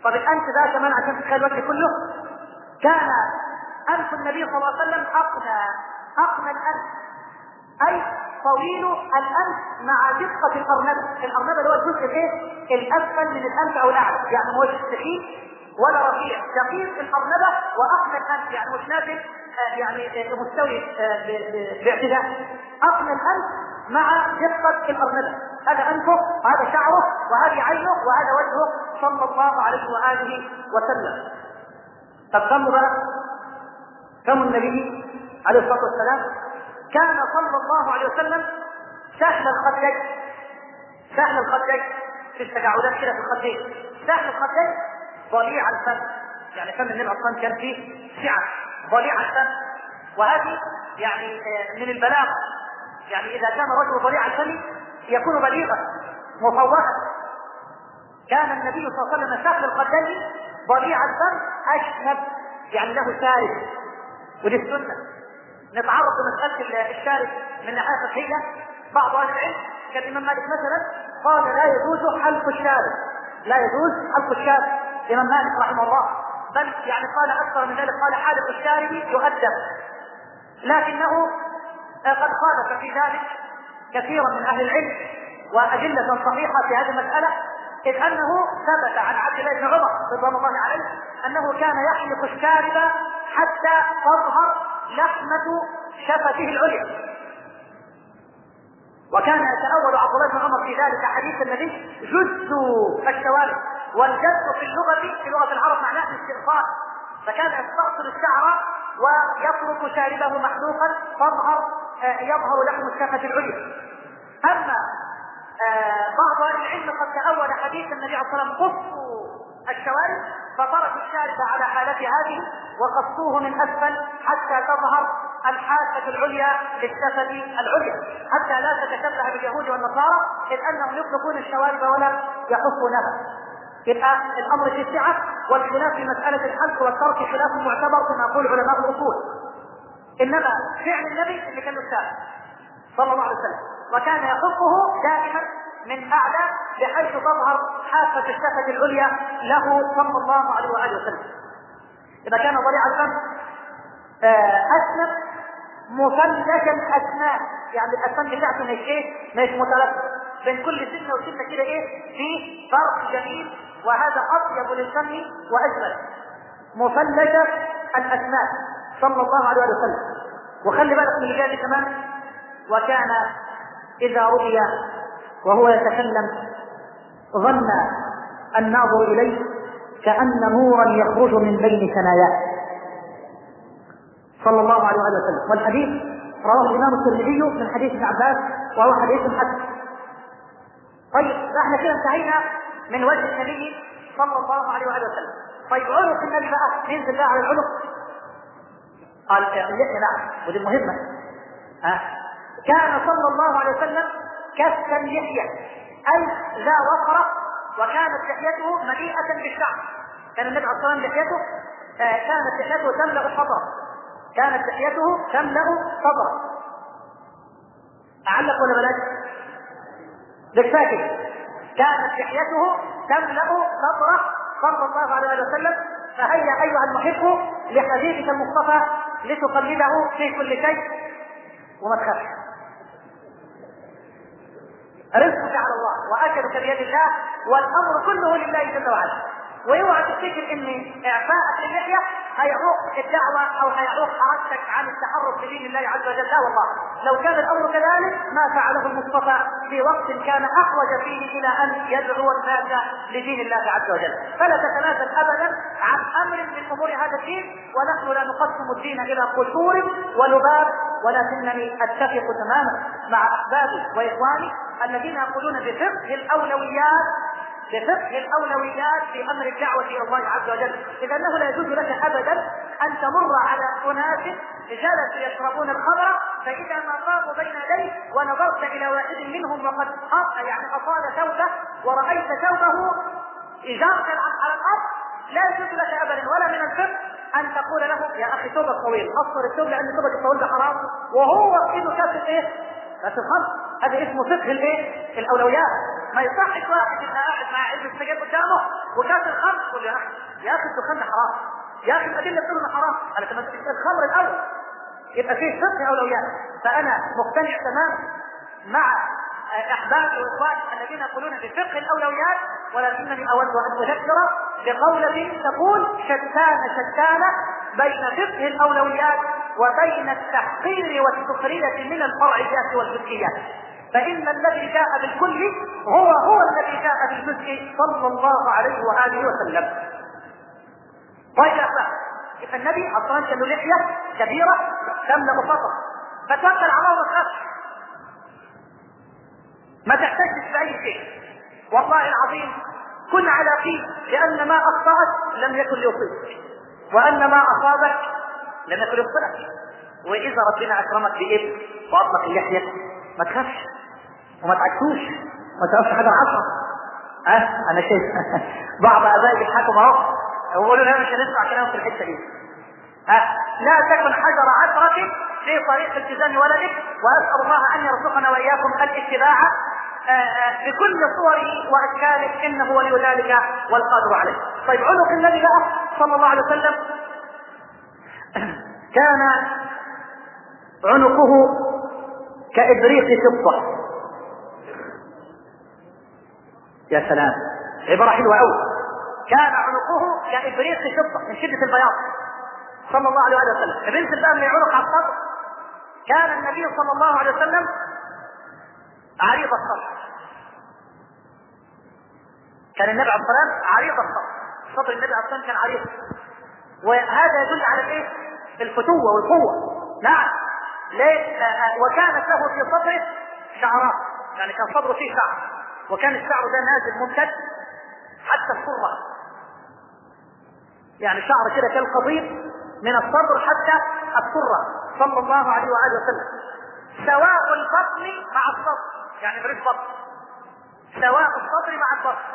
طب الانف ده كمان عشان تتخيل الوجه كله كان انف النبي صلى الله عليه وسلم اقنى اقنى الانف اي طويل الانف مع دقه الارنبه، الارنبه اللي هو الجزء الايه؟ الاسفل من الانف او الاعلى، يعني مش سخيف ولا رفيع، دقيق الارنبه واقنى الانف يعني مش نازل آه، يعني آه، مستوي آه، ب- ب- باعتدال. اقنى الانف مع دقه الارنبه، هذا انفه وهذا شعره وهذه عينه وهذا وجهه صلى الله عليه واله وسلم. طب كم بقى؟ كم النبي عليه الصلاه والسلام كان صلى الله عليه وسلم سهل الخدين سهل الخدين في التجاعلات كده في الخدين سهل الخدين ضليع الفم يعني فم النبي اصلا كان فيه سعه ضليع الفم وهذه يعني آه، من البلاغه يعني اذا كان الرجل ضليع الفم يكون بليغا مفوها كان النبي صلى الله عليه وسلم سهل الخدين ضليع الفم اشنب يعني له سارج ودي السنه نتعرض لمساله الشارب من ناحيه فقهيه بعض اهل العلم كالامام مالك مثلا قال لا يجوز حلق الشارب لا يجوز حلق الشارب الامام مالك رحمه الله بل يعني قال اكثر من ذلك قال حالق الشارب يؤدب لكنه قد خالف في ذلك كثيرا من اهل العلم وادله صحيحه في هذه المساله اذ انه ثبت عن عبد الله بن عمر رضوان الله عليه انه كان يحلق الشارب حتى تظهر لحمه شفته العليا وكان يتأول عبد الله بن عمر في ذلك حديث النبي جز الشوارب والجز في اللغة في لغة العرب معناه الاستئصال فكان يستأصل الشعر ويترك شاربه محلوقا تظهر آه، يظهر لحم الشفة العليا أما آه، بعض أهل العلم قد تأول حديث النبي عليه الصلاة والسلام قصوا الشوارب فتركوا الشارب على حالته هذه وقصوه من أسفل حتى تظهر الحافة العليا للشفة العليا حتى لا تتشبه باليهود والنصارى إذ أنهم يطلقون الشوارب ولا يحفونها يبقى الأمر في السعة والخلاف في مسألة الحلق والترك خلاف معتبر كما يقول علماء الأصول إنما فعل النبي اللي كان السابق صلى الله عليه وسلم وكان يحفه دائما من أعلى بحيث تظهر حافة الشفة العليا له صلى الله عليه وآله وسلم إذا كان ضليع الفم آه، أسنم مثلث الأسنان يعني الأسنان بتاعته مش إيه؟ مش مثلث بين كل سنة وسنة كده إيه؟ في فرق جميل وهذا أطيب للفم وأجمل مثلث الأسنان صلى الله عليه وسلم وخلي بالك من اللي جاي كمان وكان إذا رؤي وهو يتكلم ظن الناظر إليه كأن نورا يخرج من بين ثناياه صلى الله عليه وآله وسلم والحديث رواه الإمام الترمذي من حديث ابن عباس وهو حديث حسن طيب احنا كده انتهينا من وجه النبي صلى الله عليه وآله وسلم طيب عنق النبي بقى ننزل بقى على العنق قال اللحية نعم ودي مهمة ها كان صلى الله عليه وسلم كف اللحية أي ذا وفرة وكانت لحيته مليئة بالشعر كان النبي عليه الصلاة والسلام لحيته آه كانت لحيته تملأ الحضر كانت لحيته تملأ صدره أعلق ولا بلاش؟ لك فاكر كانت لحيته تملأ صدره صلى الله عليه وسلم فهيا أيها المحب لحبيبك المصطفى لتقلده في كل شيء وما تخافش رزقك على الله واجرك بيد الله والامر كله لله جل وعلا واوعى تفتكر ان اعفاءك للحيه هيعوق الدعوه او هيعوق حركتك عن التحرك بدين الله عز وجل لا والله لو كان الامر كذلك ما فعله المصطفى في وقت كان احوج فيه الى ان يدعو الناس لدين الله عز وجل فلا تتنازل ابدا عن امر من امور هذا الدين ونحن لا نقسم الدين الى قشور ولباب ولكنني اتفق تماما مع احبابي واخواني الذين يقولون بفقه الاولويات بفقه الاولويات في امر الدعوه الى الله عز وجل، اذ انه لا يجوز لك ابدا ان تمر على اناس جلسوا يشربون الخمر فاذا ما قاموا بين يديك ونظرت الى واحد منهم وقد أط... يعني اطال ثوبه ورايت ثوبه اجارة على الارض لا يجوز لك ابدا ولا من الفقه ان تقول له يا اخي ثوبك طويل قصر الثوب لان ثوبك الطويل ده حرام وهو في ايده كاسه ايه؟ كاسه الخمر هذا اسمه فقه الايه؟ الاولويات ما يصحش واحد يبقى قاعد مع علم السجاير قدامه وكاس الخمر يقول يا اخي يا اخي الدخان ده حرام يا اخي الادله بتقول انه حرام انا كمان الخمر الاول يبقى فيه فقه اولويات فانا مقتنع تماما مع احبابي واخواني الذين يقولون بفقه الاولويات ولكنني اود ان اذكر بقولة تقول شتان شتان بين فقه الاولويات وبين التحقير والسخرية من الفرعيات والجزئيات فإن الذي جاء بالكل هو هو الذي جاء بالجزء صلى الله عليه وآله وسلم. طيب يا أخوان يبقى النبي أصلا كان له لحية كبيرة تملأ فقط فتوكل على الله ما ما تحتجش بأي شيء والله العظيم كن على قيد لأن ما أخطأت لم يكن ليصيبك وأن ما أصابك لم يكن يخطئك وإذا ربنا أكرمك بإبن وأطلق اللحية ما تخافش وما تعكسوش ما تقفش حاجة عشرة أه أنا شايف بعض آبائي بيضحكوا معه ويقولوا لا مش هنسمع كلام في الحتة دي ها لا تكن حجر عثرة في طريق التزام ولدك واسال الله ان يرزقنا واياكم الاتباع بكل صوره واشكاله انه ولي ذلك والقادر عليه. طيب عنق النبي بقى صلى الله عليه وسلم كان عنقه كابريق فضه. يا سلام عباره حلوه قوي. كان عنقه كابريق فضه من شده البياض صلى الله عليه وسلم. بنزل بقى من عنق على الصدر كان النبي صلى الله عليه وسلم عريض الصدر كان النبي عليه الصلاه والسلام عريض الصدر صدر النبي عليه الصلاه والسلام كان عريض وهذا يدل على الايه؟ الفتوه والقوه نعم ليه؟ وكانت له في صدره شعرات يعني كان صدره فيه شعر وكان الشعر ده نازل ممتد حتى السره يعني شعر كده كالقضيب من الصدر حتى السره صلى الله عليه واله وسلم سواء البطن مع الصدر يعني مريض بطن سواء الصدر مع البطن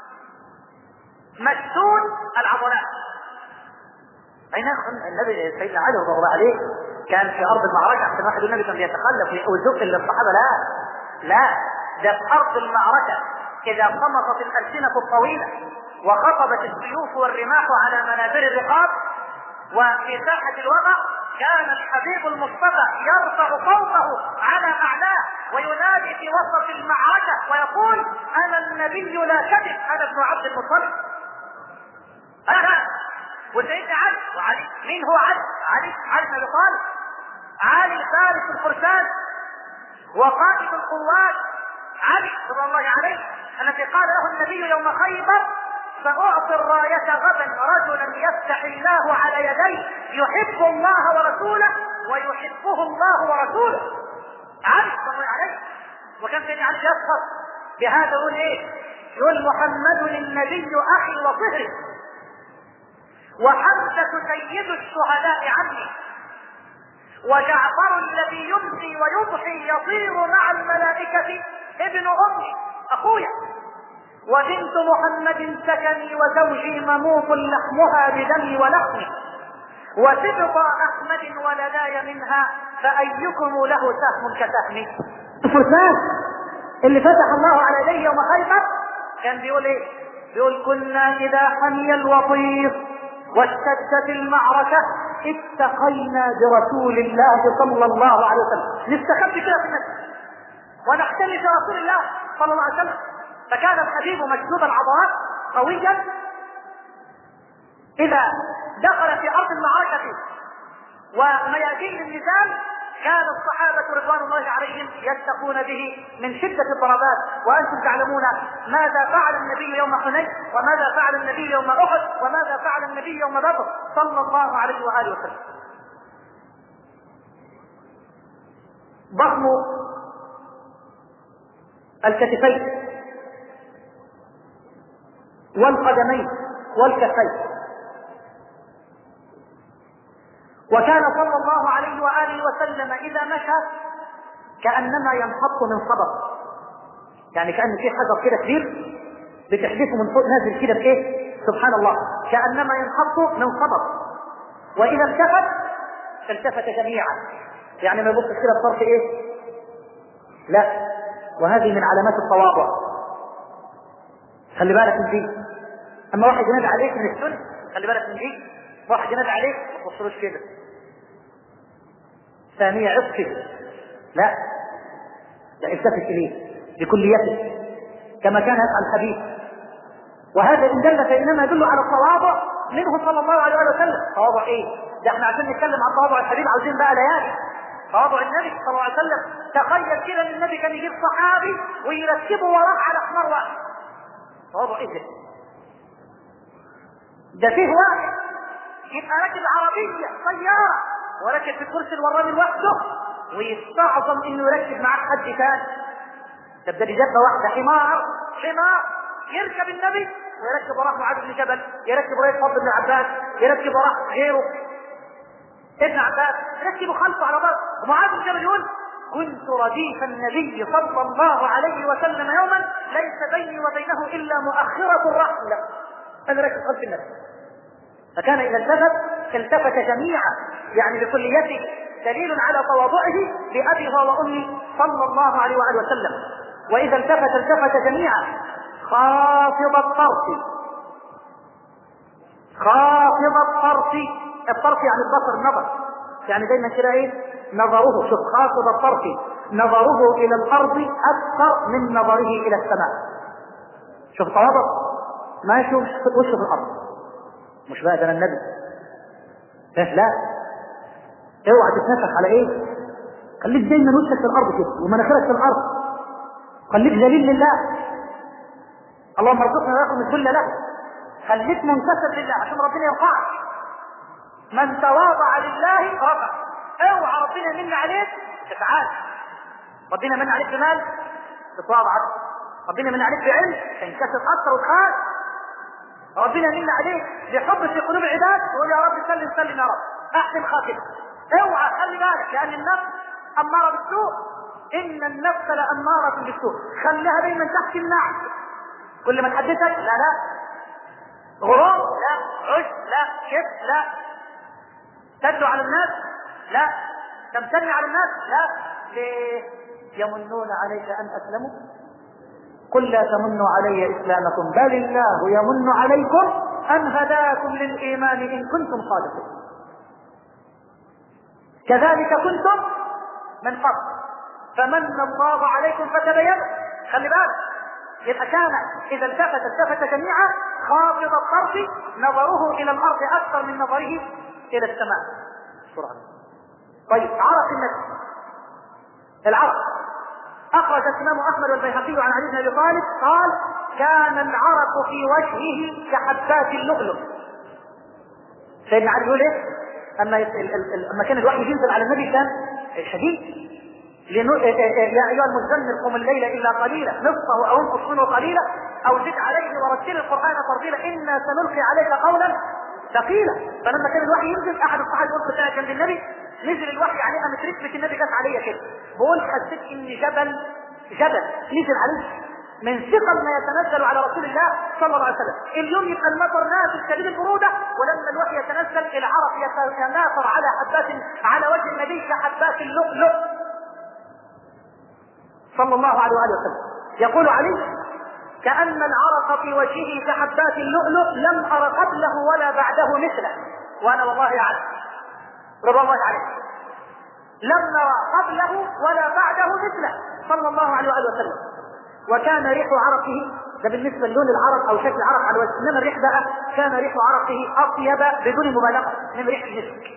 مشدود العضلات اي نعم النبي سيدنا علي رضي الله عليه كان في ارض المعركه عشان واحد النبي كان بيتخلف ويزق للصحابه لا لا ده في ارض المعركه اذا صمتت الالسنه الطويله وخطبت السيوف والرماح على منابر الرقاب وفي ساحه الوغى كان الحبيب المصطفى يرفع صوته على اعلاه وينادي في وسط المعركه ويقول انا النبي لا كذب انا ابن عبد المطلب انا وسيدنا علي وعلي مين هو علي؟ علي علي بن ابي طالب علي فارس الفرسان وقائد القوات علي رضي الله عليه الذي قال له النبي يوم خيبر سأعطي الراية غدا رجلا يفتح الله على يديه يحب الله ورسوله ويحبه الله ورسوله علي صلى الله عليه وكان سيدنا علي يسخر بهذا يقول ايه؟ يقول محمد النبي اخي وصهري وحمزة سيد الشهداء عني وجعفر الذي يمسي ويضحي يطير مع الملائكة ابن أمي أخويا وبنت محمد سكني وزوجي مموت لحمها بدمي ولحمي وسبط احمد ولداي منها فايكم له سهم كسهمي الفرسان اللي فتح الله على يديه يوم خيبر كان بيقول ايه بيقول كنا اذا حمي الوطيس واشتدت المعركة اتقينا برسول الله صلى الله عليه وسلم نستخبي كده في النفس ونحتمي برسول الله صلى الله عليه وسلم فكان الحبيب مشدود العضلات قويا اذا دخل في ارض المعركه وميادين النزال كان الصحابة رضوان الله عليهم يتقون به من شدة الضربات وأنتم تعلمون ماذا فعل النبي يوم حنين وماذا فعل النبي يوم أحد وماذا فعل النبي يوم بدر صلى الله عليه وآله وسلم ضخم الكتفين والقدمين والكفين وكان صلى الله عليه واله وسلم اذا مشى كانما ينحط من صبر يعني كان في حجر كده كبير بتحدثه من فوق نازل كده بايه سبحان الله كانما ينحط من صبر واذا التفت التفت جميعا يعني ما يبص كده بطرف ايه لا وهذه من علامات التواضع خلي بالك من دي اما واحد ينادي عليك من السنة خلي بالك من دي واحد ينادي عليك ما تبصلوش كده ثانية عطف لا لا التفت اليه بكليته كما كان يفعل الحبيب وهذا ان دل فانما يدل على التواضع منه صلى الله عليه وسلم تواضع ايه؟ ده احنا عشان نتكلم عن تواضع الحبيب عاوزين بقى ليالي تواضع النبي صلى الله عليه وسلم تخيل كده ان النبي كان يجيب صحابي ويركبه وراه على حمار واحد تواضع ايه ده؟ ده فيه واحد يبقى راكب عربية سيارة وراكب في الكرسي الوراني لوحده ويستعظم انه يركب معاه حد ثاني طب ده دبه واحده حمار حمار يركب النبي ويركب وراه معاذ بن جبل يركب وراه فضل بن عباس يركب وراه غيره ابن عباس يركبوا خلفه على بعض ومعاذ بن جبل يقول كنت رديف النبي صلى الله عليه وسلم يوما ليس بيني وبينه الا مؤخره الرحل انا راكب خلف النبي فكان اذا التفت التفت جميعا يعني بكليته دليل على تواضعه بأبي هو وأمي صلى الله عليه وآله وسلم وإذا التفت التفت جميعا خافض الطرف خافض الطرف الطرف يعني البصر النظر يعني دايما كده ايه نظره شوف خافض الطرف نظره الى الارض اكثر من نظره الى السماء شوف تواضع ما يشوف وشه في الارض مش بقى ده النبي لا اوعى تتنفخ على ايه خليك دايما وشك في الارض كده ومناخيرك في الارض خليك ذليل لله اللهم ارزقنا واياكم الذل له خليك منكسر لله عشان ربنا يرفعك من تواضع لله رفع اوعى ربنا يمن عليك تتعال ربنا من عليك بمال تتواضع ربنا من عليك بعلم تنكسر اكثر وتخاف ربنا من عليك بحب في قلوب العباد تقول يا رب سلم سلم يا رب احسن خاتمه اوعى خلي بالك لان النفس اماره بالسوء ان النفس لاماره بالسوء خليها دايما تحت النعم كل ما تحدثك لا لا غرور لا عش لا شف لا تدعو على الناس لا تمتنع على الناس لا ليه يمنون عليك ان اسلموا قل لا تمنوا علي اسلامكم بل الله يمن عليكم ان هداكم للايمان ان كنتم صادقين كذلك كنتم من قبل فمن الله عليكم فتبينوا خلي بالك يبقى كان اذا التفت التفت جميعا خافض الطرف نظره الى الارض اكثر من نظره الى السماء بسرعه طيب عرف النبي العرق اخرج الامام احمد والبيهقي عن علي بن ابي طالب قال كان العرق في وجهه كحبات اللؤلؤ سيدنا علي يقول ايه اما اما كان الوحي ينزل على النبي كان شديد لنو... يا ايها المزمل قم الليل الا قليلا نصفه او انقص منه قليلا او زد عليه ورتل القران ترتيلا انا سنلقي عليك قولا ثقيلا فلما كان الوحي ينزل احد الصحابه يقول كنت جنب النبي نزل الوحي عليه قامت ركبه النبي جت عليا كده بقول حسيت ان جبل جبل نزل عليه من ثقل ما يتنزل على رسول الله صلى الله عليه وسلم اليوم يبقى المطر نازل شديد البروده ولما الوحي يتنزل العرق يتناثر على حبات على وجه النبي كحبات اللؤلؤ صلى الله عليه وآله وسلم يقول علي كأن العرق في وجهه كحبات اللؤلؤ لم أر قبله ولا بعده مثله وأنا والله أعلم رضا الله عليه لم نرى قبله ولا بعده مثله صلى الله عليه وآله وسلم وكان ريح عرقه ده بالنسبة للون العرق أو شكل العرق على الوجه إنما الريح بقى كان ريح عرقه أطيب بدون مبالغة من ريح المسك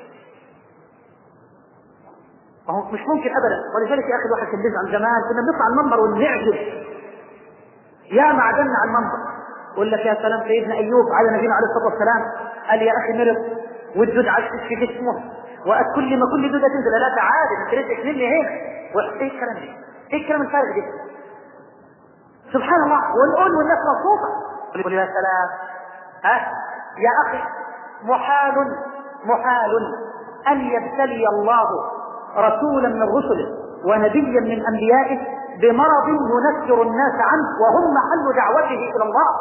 فهو مش ممكن ابدا ولذلك يا اخي الواحد كان بيزعل زمان كنا بنطلع المنبر ونعجب يا ما عدلنا على المنبر يقول لك يا سلام سيدنا ايوب على نبينا عليه الصلاه والسلام قال يا اخي مرض والدود عشت في جسمه وكل ما كل دوده تنزل لا تعالى انت رزقك مني هنا ايه الكلام ده؟ ايه الكلام الفارغ ده؟ سبحان الله ونقول والناس مبسوطه يقول يا سلام ها يا اخي محال محال ان يبتلي الله رسولا من رسله ونبيا من انبيائه بمرض ينكر الناس عنه وهم محل دعوته الى الله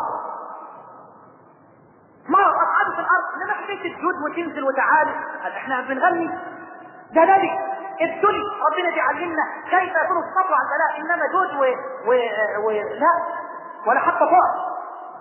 مرض اصحابه في الارض انما حكايه الجود وتنزل وتعالي احنا بنغني ده نبي ابتلي ربنا بيعلمنا كيف يكون الصبر على البلاء انما جود و... و... و... لا ولا حتى فقر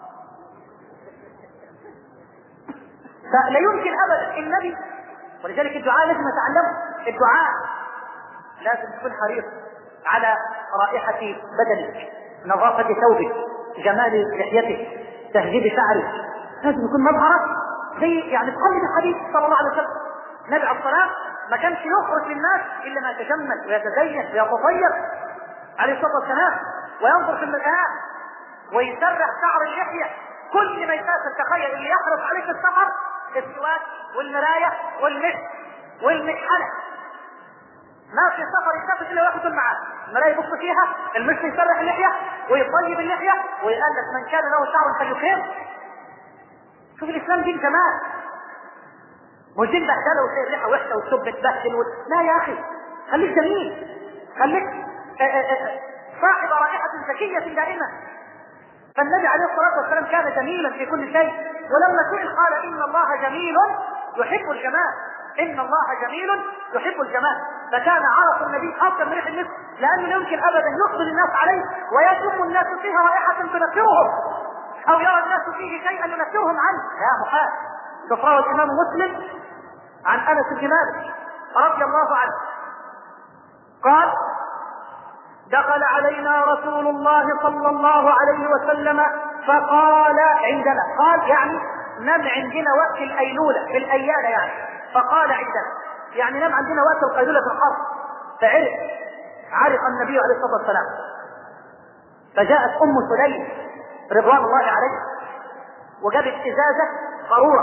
فلا يمكن ابدا النبي ولذلك الدعاء لازم نتعلمه الدعاء لازم تكون حريص على رائحة بدنك نظافة ثوبك جمال لحيتك تهذيب شعرك لازم يكون مظهرك زي يعني تقلد الحديث صلى الله عليه وسلم النبي عليه الصلاة ما كانش يخرج للناس الا ما يتجمل ويتزين ويتطير عليه الصلاه والسلام وينظر في المرآة ويسرح شعر اللحيه كل ما يسافر تخيل اللي يحرص عليه في السفر السواك والمرايه والمسك والمكحله ما في سفر يسافر الا وياخذ معاه المرايه يبص فيها المسك يسرح اللحيه ويطيب اللحيه ويقال لك من كان له شعر فليكرم شوف الاسلام دين كمان مش دين بهدله وشيء الريحه وحشه والثوب متبهدل و... لا يا اخي خليك جميل خليك آه، آه، آه، صاحب رائحه زكيه دائما فالنبي عليه الصلاه والسلام كان جميلا في كل شيء ولما سئل قال ان الله جميل يحب الجمال ان الله جميل يحب الجمال فكان عرف النبي افضل من ريح المسك لانه لا يمكن ابدا يقبل الناس عليه ويشم الناس فيها رائحه تنفرهم او يرى الناس فيه شيئا ينفرهم عنه لا محال تقرأه الامام مسلم عن انس بن مالك رضي الله عنه قال دخل علينا رسول الله صلى الله عليه وسلم فقال عندنا قال يعني نم عندنا وقت الايلوله في الايالة يعني فقال عندنا يعني نم عندنا وقت القيلوله في الحرب فعرف عرف النبي عليه الصلاه والسلام فجاءت ام سليم رضوان الله عليه وجابت ازازه قاروره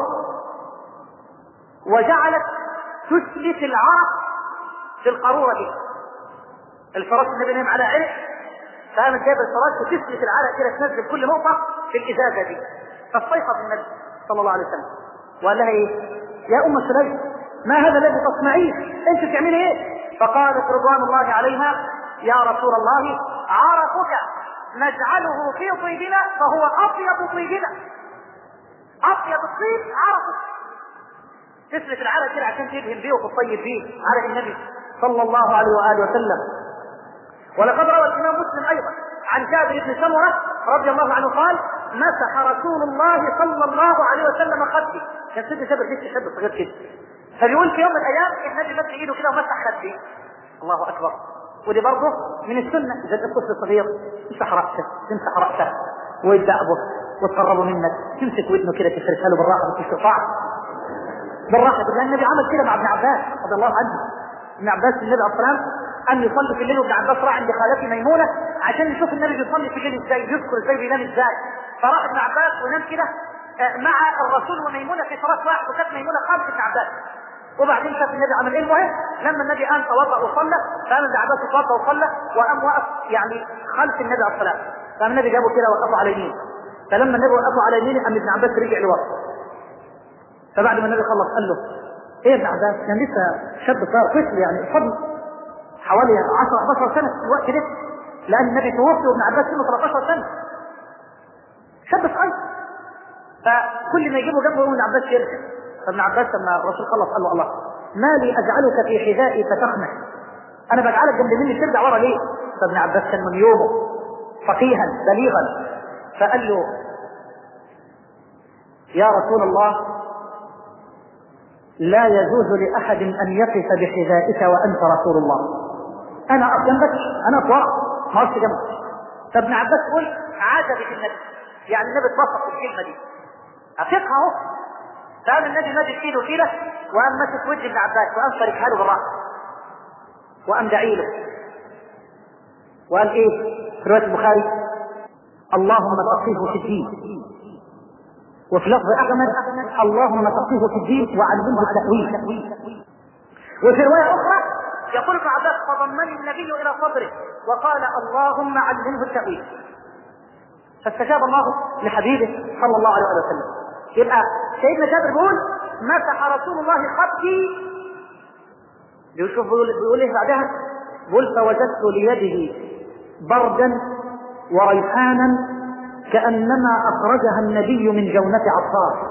وجعلت تسلك العرق في القاروره دي الفراش النبي نام على عرق فقامت جايبه الفراش وتسلك العرق كده تنزل كل نقطه في الازازه دي فاستيقظ النبي صلى الله عليه وسلم وقال لها ايه؟ يا ام سليم ما هذا الذي تصنعيه؟ انت بتعملي ايه؟ فقالت رضوان الله عليها يا رسول الله عرقك نجعله في طيبنا فهو اطيب طيبنا اطيب الطيب عرقك تسلك العرق كده عشان تدهن بيه وتطيب بيه عرق النبي صلى الله عليه واله وسلم ولقد روى الامام مسلم ايضا عن جابر بن سمره رضي الله عنه قال مسح رسول الله صلى الله عليه وسلم خدي كان سيدنا جابر لسه شاب صغير كده فبيقول في يوم من الايام النبي مسح ايده كده ومسح خدي الله اكبر ودي برضه من السنه اذا الطفل صغير تمسح راسه تمسح راسه ويدعبه وتقربه منك تمسك ودنه كده تفرشها له بالراحه بالاستطاعه بالراحه لان النبي عمل كده مع ابن عباس رضي الله عنه ابن عباس النبي عليه الصلاه والسلام ان يصلي في الليل وابن عباس راح عند خالته ميمونه عشان يشوف النبي بيصلي في الليل ازاي يذكر ازاي بينام ازاي فراح ابن عباس ونام كده آه، مع الرسول وميمونه في فراش واحد وكانت ميمونه خالف ابن عباس وبعدين شاف النبي عمل ايه المهم لما النبي قام توضا وصلى فقام ابن عباس توضا وصلى وقام وقف يعني خلف النبي عليه الصلاه فقام النبي جابه كده وقفه على يمينه فلما النبي وقفه على يمينه قام ابن عباس رجع لورا فبعد ما النبي خلص قال له ايه يا ابن عباس كان لسه شاب صار طفل يعني فضل حوالي 10 11 سنه في الوقت ده لان النبي توفي وابن عباس سنه 13 سنه شاب صغير فكل ما يجيبه جنبه ابن عباس يرجع فابن عباس لما الرسول خلص قال له الله ما لي اجعلك في حذائي فتخنع انا بجعلك جنب مني ترجع ورا ليه فابن عباس كان من يومه فقيها بليغا فقال له يا رسول الله لا يجوز لاحد ان يقف بحذائك وانت رسول الله انا اقف جنبك انا اطلع ما اقفش جنبك فابن عباس يقول عجبت النبي يعني النبي اتبسط في الكلمه دي افقها اهو فقام النبي مد ايده كده وقام ماسك وجه ابن عباس وقام فاركها له بالراس وقام داعي له وقال ايه في روايه البخاري اللهم فقهه في الدين وفي لفظ احمد اللهم فقهه في الدين وعلمه التاويل وفي روايه اخرى يقول ابن عباس فضمني النبي الى صدره وقال اللهم علمه التاويل فاستجاب الله لحبيبه صلى الله عليه وسلم يبقى سيدنا جابر بيقول مسح رسول الله خدي بيشوف بيقول, بيقول ايه بعدها بيقول فوجدت ليده بردا وريحانا كانما اخرجها النبي من جونه عطار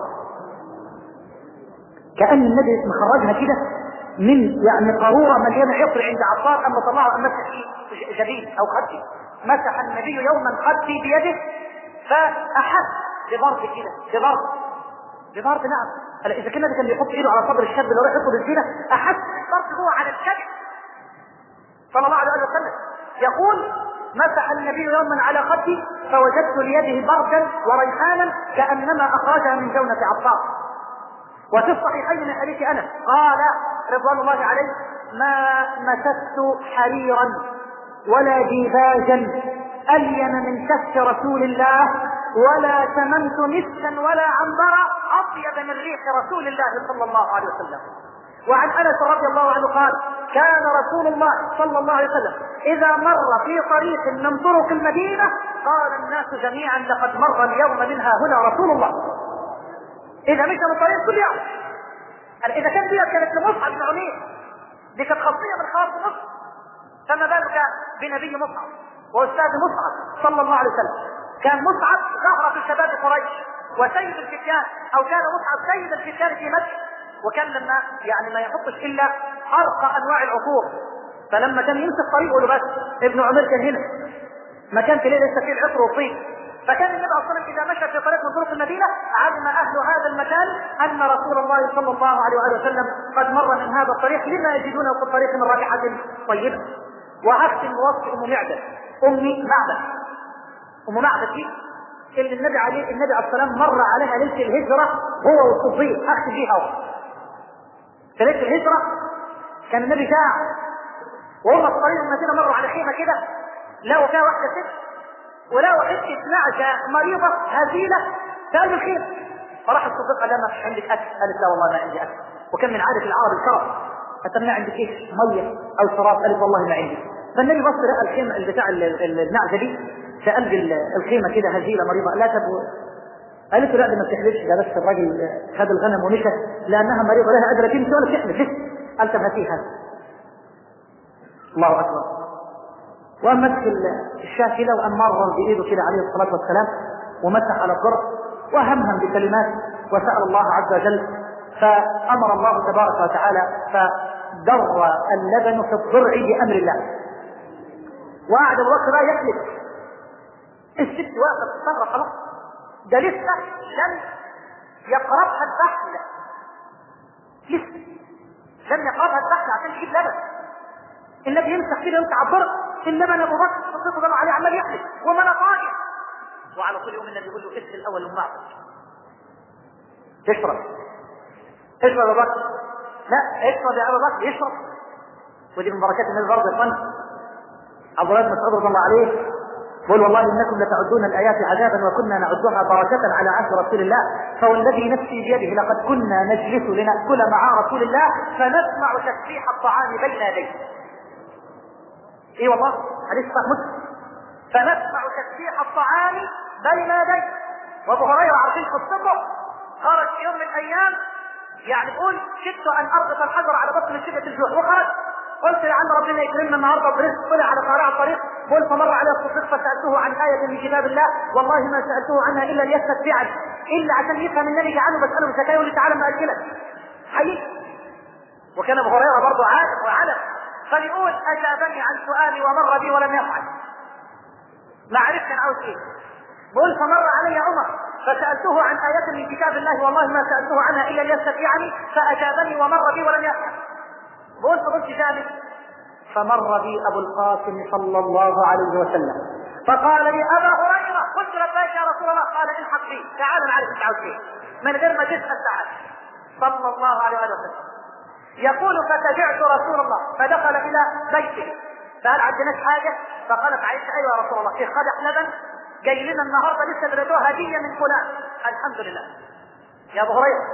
كان النبي مخرجها كده من يعني قاروره مليانه عطر عند عطار اما طلعه ان مسح جبين او خدي مسح النبي يوما خدي بيده فاحس ببرد كده ببرد بضرب نعم هلا اذا كان النبي كان بيحط ايده على صدر الشاب اللي رايح يطلب الزينه احس بالضرب هو على الكبد صلى الله عليه وسلم يقول مسح النبي يوما على خدي فوجدت ليده بردا وريحانا كانما اخرجها من جونه عطار وفي الصحيحين من حديث انس قال رضوان الله عليه ما مسست حريرا ولا ديباجا الين من كف رسول الله ولا شممت مسكا ولا عنبرا اطيب من ريح رسول الله صلى الله عليه وسلم وعن انس رضي الله عنه قال كان رسول الله صلى الله عليه وسلم اذا مر في طريق من طرق المدينه قال الناس جميعا لقد مر اليوم منها هنا رسول الله اذا مشى من طريق كل يوم اذا كان دي كانت لمصعب بن عمير دي كانت خاصيه من خواص مصعب فما بالك بنبي مصعب واستاذ مصعب صلى الله عليه وسلم كان مصعب ظهر في شباب قريش وسيد الفتيان او كان مصعب سيد الفتيان في مكه وكان لما يعني ما يحطش الا ارقى انواع العطور فلما كان يمسك طريقه له بس ابن عمر كان هنا ما كان في ليله لسه فيه العطر والطين فكان النبي صلى الله عليه وسلم اذا مشى في طريق من طرق المدينه علم اهل هذا المكان ان رسول الله صلى الله عليه واله وسلم قد مر من هذا الطريق لما يجدونه في الطريق من رائحه طيبه واختم بوصف ام معبد امي معبد ام معبد دي اللي النبي عليه النبي عليه السلام مر عليها ليله الهجره هو والصديق اختم بيها في ليله الهجره كان النبي جاع وهم في طريق المدينه مروا على خيمه كده لقوا فيها واحده ست ولقوا حته نعجه مريضه هزيله في قلب الخيمه فراح الصديق قال لها ما فيش عندك اكل قالت لا والله ما عندي اكل وكان من عاده العرب الكرم قالت ما عندك ايش ميه او شراب قالت والله ما عندي فالنبي بص لقى الخيمه بتاع النعجه دي في قلب الخيمه كده هزيله مريضه لا تبو قالت له لا دي ما بتحلفش ده بس الراجل خد الغنم ومشى لانها مريضه لها قادره تمشي ولا تحلف لسه قال طب هاتيها الله اكبر وقام مسك الشاه كده وقام مرر بايده كده عليه الصلاه والسلام ومسح على الضرب وهمهم بكلمات وسال الله عز وجل فامر الله تبارك وتعالى فدر اللبن في الضرع بامر الله وقعد ابو بكر بقى يحلف الست واقفه تستغرب خلاص ده لسه لم يقربها الفحل لسه لم يقربها الفحل عشان يجيب لبن النبي يمسح كده يمسح على الضرب اللبن ابو بكر الصديق قال عليه عمال يحلف وما انا طاير وعلى طول يوم النبي يقول له اسال الاول ام معبد اشرب اشرب يا ابو بكر لا اشرب يا ابو بكر اشرب ودي من بركات النبي برضه يا اخوانا عبد الله بن مسعود رضي الله عليه قل والله انكم لتعدون الايات عذابا وكنا نعدها بركه على عهد رسول الله فوالذي نفسي بيده لقد كنا نجلس لناكل مع رسول الله فنسمع تسبيح الطعام بين يديه. اي والله حديث صحيح مسلم فنسمع تسبيح الطعام بين يديه وابو هريره عارفين قصته خرج في يوم من الايام يعني يقول شدت ان اربط الحجر على بطن شده الجوع وخرج قلت لعل ربنا يكرمنا النهارده برزق طلع على قارع الطريق قلت فمر عليه الصديق فسالته عن ايه من كتاب الله والله ما سالته عنها الا ليستتبعني الا عشان يفهم النبي جعله بساله بزكاه يقول لي تعالى ما اكلك حقيقي وكان ابو هريره برضه عارف وعلم فليقول اجابني عن سؤالي ومر بي ولم يفعل ما عرف كان عاوز ايه بقول فمر علي عمر فسالته عن ايات من كتاب الله والله ما سالته عنها الا ليستطيعني فاجابني ومر بي ولم يفعل بقول فقلت ذلك فمر بي ابو القاسم صلى الله عليه وسلم فقال لي ابا هريره قلت لبيك يا رسول الله قال الحق بي تعال نعرف انت عاوز ايه من غير ما تسال تعال صلى الله عليه وسلم يقول فتبعت رسول الله فدخل الى بيته فهل عندناش حاجه فقالت عائشه ايوه يا رسول الله في قدح لبن جاي لنا النهارده لسه بردوه هديه من فلان الحمد لله يا ابو هريره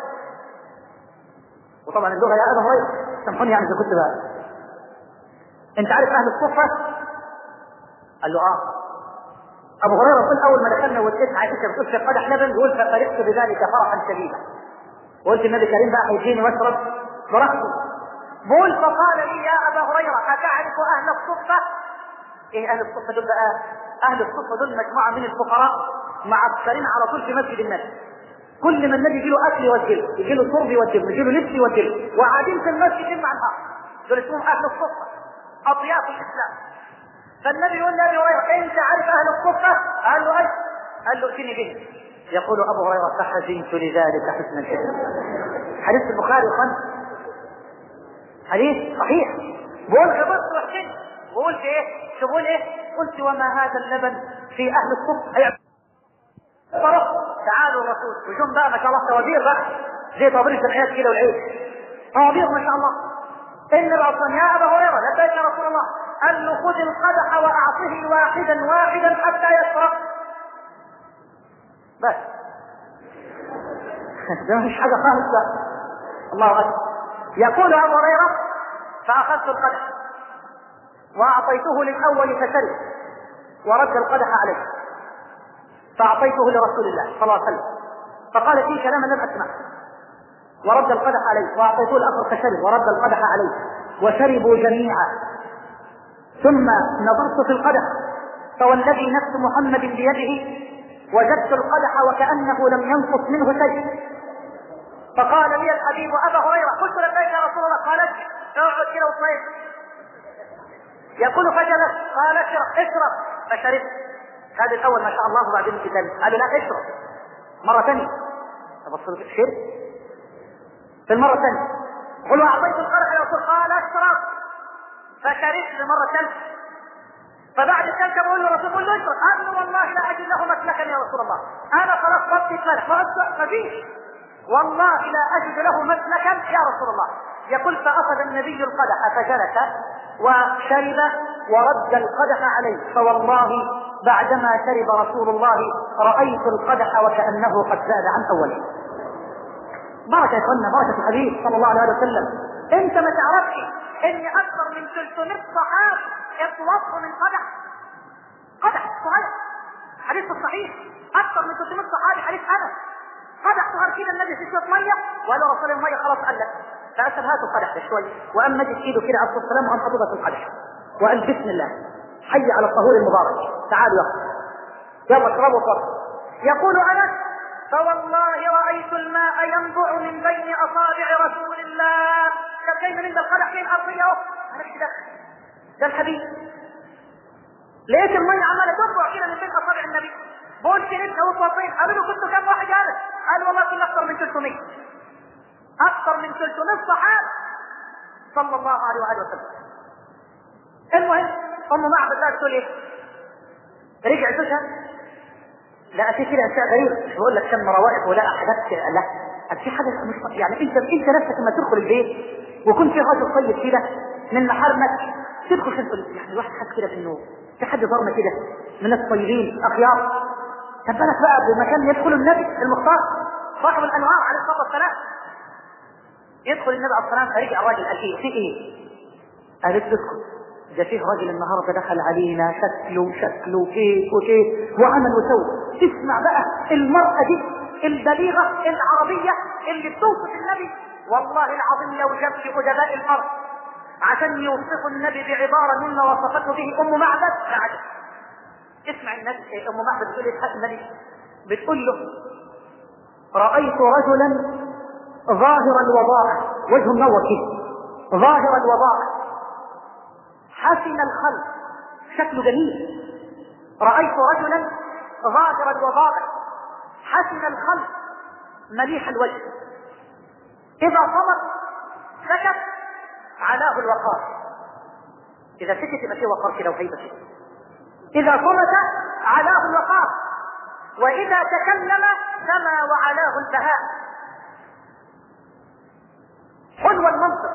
وطبعا اللغه يا ابو هريره سامحوني يعني اذا كنت بقى انت عارف اهل الصفه قال له اه ابو هريره يقول اول ما دخلنا ولقيت عائشه بتقول في قدح لبن يقول ففرحت بذلك فرحا شديدا وقلت النبي الكريم بقى هيجيني واشرب براحته بقول فقال لي يا ابا هريره اتعرف اهل الصفه ايه اهل الصفه دول بقى اهل الصفه دول مجموعه من الفقراء معسكرين على طول في مسجد النبي كل ما النبي يجي له اكل يوجله يجي له شرب يوجله يجي له لبس يوجله وقاعدين في المسجد مع النهار دول اسمهم اهل الصفه اضياف الاسلام فالنبي يقول لابي هريره انت عارف اهل الصفه؟ قال له اي قال له ائتني به يقول ابو هريره فحزنت لذلك حزن الحزن حديث البخاري يا حديث صحيح بقول غبطت وحشنت وقلت ايه شو بقول ايه قلت وما هذا اللبن في اهل الصف تعالوا الرسول وجم بقى ما شاء الله طوابير بقى زي طوابير الجمعيات كده والعيد طوابير ما شاء الله ان العصام يا ابا هريره لبيك يا رسول الله قال له خذ القدح واعطه واحدا واحدا حتى يشرب بس ده مش حاجه خالص الله اكبر يقول ابو هريره فاخذت القدح واعطيته للاول فشرب ورد القدح عليه فاعطيته لرسول الله صلى الله عليه وسلم فقال فيه كلاما لم اسمعه ورد القدح عليه واعطيته الاخر فشرب ورد القدح عليه وشربوا جميعا ثم نظرت في القدح فوالذي نفس محمد بيده وجدت القدح وكانه لم ينقص منه شيء فقال لي الحبيب ابا هريره قلت لبيك يا رسول الله قال اقعد كده وطيب يقول فجلس قال اشرب اشرب فشربت هذا الاول ما شاء الله وبعدين الثاني قال لا اشرب مره ثانيه تبصر شرب في المره الثانيه قل واعطيت القرح يا رسول قال اشرب فشربت المره الثالثه فبعد الثالثه بقول له الرسول قول له اشرب قال له والله لا اجد له مسلكا يا رسول الله انا خلاص ربي اتملك ما فيش والله لا اجد له مسلكا يا رسول الله يقول فاخذ النبي القدح فجلس وشرب ورد القدح عليه فوالله بعدما شرب رسول الله رايت القدح وكانه قد زاد عن اوله بركه يا اخوانا بركه الحبيب صلى الله عليه وسلم انت ما تعرفش ان اكثر من 300 صحابي اتوضوا من قدح قدح صغير حديث الصحيح اكثر من 300 صحابي حديث انس قدح صغير كده النبي في شويه ميه وقال له رسول الميه خلاص قال لك فاسال هاتوا القدح ده شويه وقام مجد ايده كده عليه السلام وقام حاططها في القدح وقال بسم الله حي على الطهور المبارك تعالوا يلا يلا اشربوا فرق يقول انس فوالله رايت الماء ينبع من بين اصابع رسول الله كيف من القدح فين ارضيه اهو انا مش داخل ده الحبيب لقيت الميه عماله تنبع كده من بين اصابع النبي بقول كنت وصوتين قالوا له كنتوا كم واحد قال قال والله كنا اكثر من 300 اكثر من 300 صحابه صلى الله عليه وآله وسلم المهم ام معبد لا تقول ايه رجع زوجها لا في كده اشياء غريبه مش بقول لك كم روائح ولا حاجات لا في حاجه مش يعني انت انت نفسك لما تدخل البيت ويكون في راجل طيب كده من محارمك تدخل تقول يعني الواحد حاسس كده انه في حد ضرنا كده من الطيبين اخيار طب بالك بقى بمكان يدخل النبي المختار صاحب الانوار عليه الصلاه والسلام يدخل النبي عليه الصلاه والسلام فرجع الراجل قال ايه في ايه؟ قالت له اسكت ده فيه راجل النهارده دخل علينا شكله شكله كيف وكيف وعمل وسوى تسمع بقى المرأة دي البليغة العربية اللي بتوصف النبي والله العظيم لو جاب في أدباء الأرض عشان يوصفوا النبي بعبارة مما وصفته به أم معبد لعجب اسمع النبي أم معبد بتقول ايه النبي بتقول له رأيت رجلا ظاهر الوضاح وجهه منور كده ظاهر الوضاح حسن الخلق شكله جميل رأيت رجلا ظاهر الوضاح حسن الخلق مليح الوجه إذا صمت سكت علاه الوقار إذا سكت يبقى فيه وقار كده وهيبة كده إذا صمت علاه الوقار وإذا تكلم سما وعلاه البهاء حلو المنطق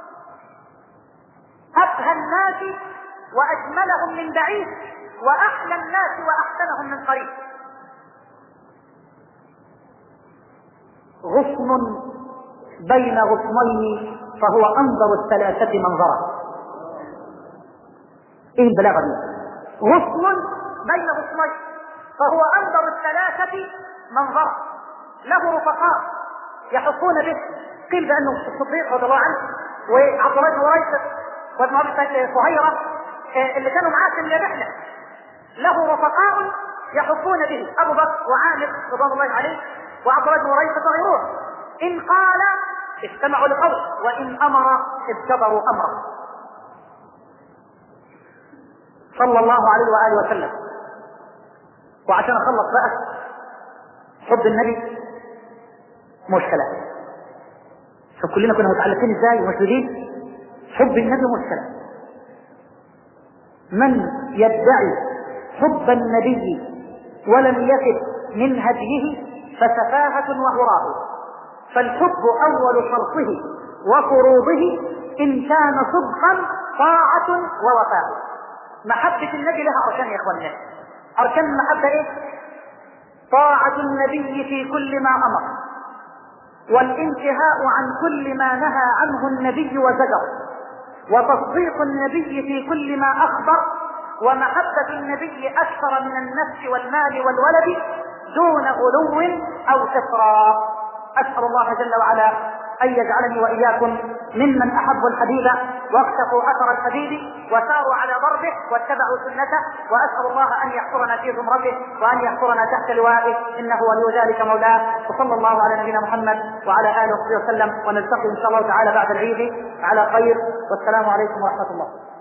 أبهى الناس وأجملهم من بعيد وأحلى الناس وأحسنهم من قريب غصن بين غصنين فهو أنظر الثلاثة منظرا إيه البلاغة دي غصن بين غصنين فهو أنظر الثلاثة منظرا له رفقاء يحطون به قيل بأنه الصديق رضي الله عنه وعبد الله بن وريثة وابن ابي صهيره اللي كانوا معاه في الرحله له رفقاء يحطون به ابو بكر وعامر رضوان الله عليه وعبد الله بن وريثة وغيرهم ان قال استمعوا لقول وان امر ابتدروا امره صلى الله عليه واله وسلم وعشان اخلص بقى حب النبي مشكلة شوف كلنا كنا متعلقين ازاي ومشدودين حب النبي مشكلة من يدعي حب النبي ولم يقف من هديه فسفاهة وهراه فالحب أول شرطه وفروضه إن كان صدقا طاعة ووفاء محبة النبي لها أركان يا إخواننا أركان المحبة إيه؟ طاعة النبي في كل ما أمر والانتهاء عن كل ما نهى عنه النبي وزجر وتصديق النبي في كل ما أخبر ومحبة النبي أكثر من النفس والمال والولد دون غلو أو كفرا أسأل الله جل وعلا أن يجعلني وإياكم ممن أحبوا الحبيب واقتفوا أثر الحبيب وساروا على ضربه واتبعوا سنته وأسأل الله أن يحفرنا في زمرته وأن يحفرنا تحت لوائه إنه ولي ذلك مولاه وصلى الله على نبينا محمد وعلى آله وصحبه وسلم ونلتقي إن شاء الله تعالى بعد العيد على خير والسلام عليكم ورحمة الله